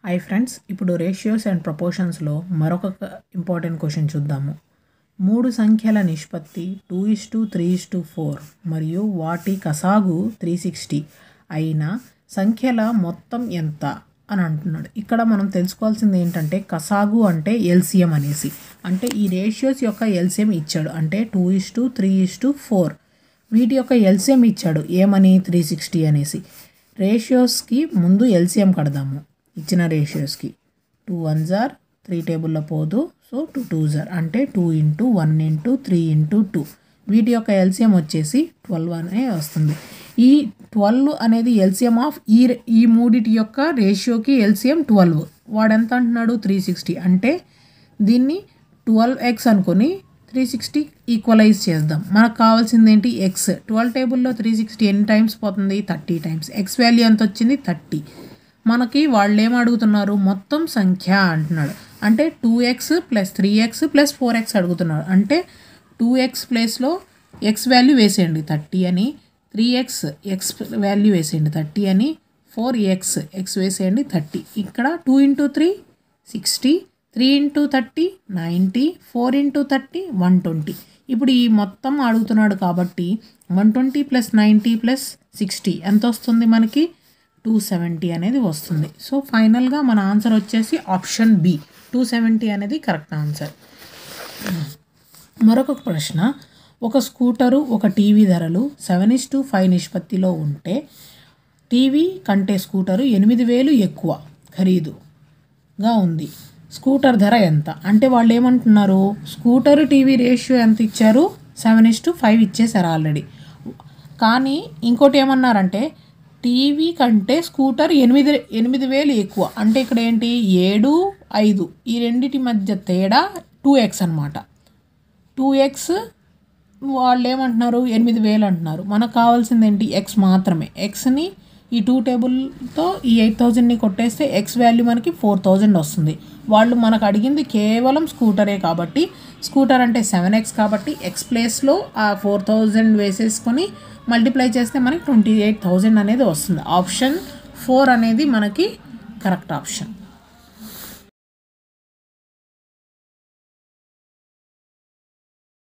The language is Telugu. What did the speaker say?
హాయ్ ఫ్రెండ్స్ ఇప్పుడు రేషియోస్ అండ్ ప్రపోర్షన్స్లో మరొక ఇంపార్టెంట్ క్వశ్చన్ చూద్దాము మూడు సంఖ్యల నిష్పత్తి two is to three is to four మరియు వాటి కసాగు త్రీ సిక్స్టీ అయిన సంఖ్యల మొత్తం ఎంత అని అంటున్నాడు ఇక్కడ మనం తెలుసుకోవాల్సింది ఏంటంటే కసాగు అంటే ఎల్సిఎం అనేసి అంటే ఈ రేషియోస్ యొక్క ఎల్సిఎం ఇచ్చాడు అంటే two is to three is to four వీటి యొక్క ఎల్సిఎం ఇచ్చాడు ఏమని త్రీ సిక్స్టీ అనేసి రేషియోస్కి ముందు ఎల్సిఎం కడదాము ఇచ్చిన రేషియోస్కి టూ వన్ జార్ త్రీ టేబుల్లో పోదు సో టూ టూ జార్ అంటే two into one into three into two వీటి యొక్క ఎల్సిఎం వచ్చేసి ట్వెల్వ్ అనే వస్తుంది ఈ ట్వెల్వ్ అనేది ఎల్సిఎం ఆఫ్ ఈ ఈ మూడిటి యొక్క రేషియోకి ఎల్సిఎం ట్వెల్వ్ వాడు ఎంత అంటున్నాడు త్రీ సిక్స్టీ అంటే దీన్ని ట్వెల్వ్ ఎక్స్ అనుకొని త్రీ సిక్స్టీ ఈక్వలైజ్ చేద్దాం మనకు కావాల్సింది ఏంటి ఎక్స్ ట్వెల్వ్ టేబుల్లో త్రీ సిక్స్టీ ఎన్ని టైమ్స్ పోతుంది థర్టీ టైమ్స్ ఎక్స్ వాల్యూ ఎంత వచ్చింది థర్టీ మనకి వాళ్ళు ఏం అడుగుతున్నారు మొత్తం సంఖ్య అంటున్నాడు అంటే two x plus three x plus four x అడుగుతున్నారు అంటే టూ ఎక్స్ ప్లేస్లో ఎక్స్ వాల్యూ వేసేయండి థర్టీ అని త్రీ ఎక్స్ ఎక్స్ వాల్యూ వేసేయండి థర్టీ అని ఫోర్ ఎక్స్ ఎక్స్ వేసేయండి థర్టీ ఇక్కడ two into three sixty three into thirty ninety four into thirty one twenty ఇప్పుడు ఈ మొత్తం అడుగుతున్నాడు కాబట్టి one twenty plus ninety plus sixty ఎంత వస్తుంది మనకి టూ సెవెంటీ అనేది వస్తుంది సో ఫైనల్గా మన ఆన్సర్ వచ్చేసి ఆప్షన్ బి టూ సెవెంటీ అనేది కరెక్ట్ ఆన్సర్ మరొక ప్రశ్న ఒక స్కూటరు ఒక టీవీ ధరలు సెవెన్ ఇస్ టు ఫైవ్ నిష్పత్తిలో ఉంటే టీవీ కంటే స్కూటరు ఎనిమిది వేలు ఎక్కువ ఖరీదుగా ఉంది స్కూటర్ ధర ఎంత అంటే వాళ్ళు ఏమంటున్నారు స్కూటర్ టీవీ రేషియో ఎంత ఇచ్చారు సెవెన్ ఇస్ టు ఫైవ్ ఇచ్చేసారు ఆల్రెడీ కానీ ఇంకోటి ఏమన్నారంటే టీవీ కంటే స్కూటర్ ఎనిమిది ఎనిమిది వేలు ఎక్కువ అంటే ఇక్కడ ఏంటి ఏడు ఐదు ఈ రెండిటి మధ్య తేడా టూ ఎక్స్ అనమాట టూ ఎక్స్ వాళ్ళు ఏమంటున్నారు ఎనిమిది వేలు అంటున్నారు మనకు కావాల్సింది ఏంటి ఎక్స్ మాత్రమే ఎక్స్ని ఈ టూ టేబుల్తో ఈ ఎయిట్ థౌజండ్ని కొట్టేస్తే ఎక్స్ వాల్యూ మనకి ఫోర్ థౌజండ్ వస్తుంది వాళ్ళు మనకు అడిగింది కేవలం స్కూటరే కాబట్టి స్కూటర్ అంటే సెవెన్ ఎక్స్ కాబట్టి ఎక్స్ ప్లేస్లో ఆ ఫోర్ థౌజండ్ వేసేసుకొని మల్టిప్లై చేస్తే మనకి ట్వంటీ ఎయిట్ థౌజండ్ అనేది వస్తుంది ఆప్షన్ ఫోర్ అనేది మనకి కరెక్ట్ ఆప్షన్